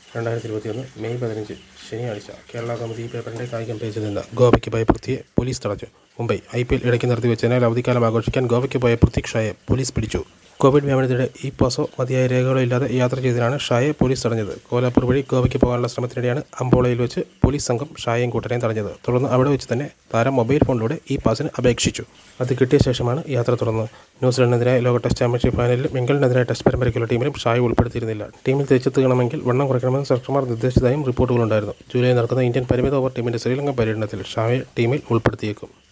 രണ്ടായിരത്തി ഇരുപത്തിയൊന്ന് മെയ് പതിനഞ്ച് ശനിയാഴ്ച കേരള കൗമുദി പേപ്പറിൻ്റെ കായികം പേജിൽ നിന്ന് ഗോവയ്ക്ക് പോയ പൃഥ്വിയെ പോലീസ് തടഞ്ഞു മുംബൈ ഐ പി എൽ ഇടയ്ക്ക് നിർത്തിവെച്ചതിനാൽ അവധിക്കാലം ആഘോഷിക്കാൻ ഗോവയ്ക്ക് പോയ പൃഥ്വിക് ഷായെ പോലീസ് പിടിച്ചു കോവിഡ് വ്യാപനത്തിനിടെ ഈ പാസോ മതിയായ രേഖകളോ ഇല്ലാതെ യാത്ര ചെയ്തതിനാണ് ഷായെ പോലീസ് തടഞ്ഞത് കോലാപ്പൂർ വഴി ഗോവയ്ക്ക് പോകാനുള്ള ശ്രമത്തിനിടെയാണ് അമ്പോളയിൽ വെച്ച് പോലീസ് സംഘം ഷായെയും കൂട്ടരെയും തടഞ്ഞത് തുടർന്ന് അവിടെ വെച്ച് തന്നെ താരം മൊബൈൽ ഫോണിലൂടെ ഈ പാസിന് അപേക്ഷിച്ചു അത് കിട്ടിയ ശേഷമാണ് യാത്ര തുറന്നത് ന്യൂസിലൻഡിനെതിരായ ലോക ടെസ്റ്റ് ചാമ്പ്യൻഷിപ്പ് ഫൈനലിലും ഇംഗ്ലണ്ടിനെതിരായ ടെസ്റ്റ് പരമ്പരയ്ക്കുള്ള ടീമിലും ഷായെ ഉൾപ്പെടുത്തിയിരുന്നില്ല ടീമിൽ തിരിച്ചെത്തുകണമെങ്കിൽ വണ്ണം കുറയ്ക്കണമെന്ന് സെലക്ടർമാർ നിർദ്ദേശിച്ചതായും റിപ്പോർട്ടുകളുണ്ടായിരുന്നു ജൂലൈ നടക്കുന്ന ഇന്ത്യൻ പരിമിത ഓവർ ടീമിൻ്റെ ശ്രീലങ്കൻ പര്യടനത്തിൽ ഷായെ ടീമിൽ ഉൾപ്പെടുത്തിയേക്കും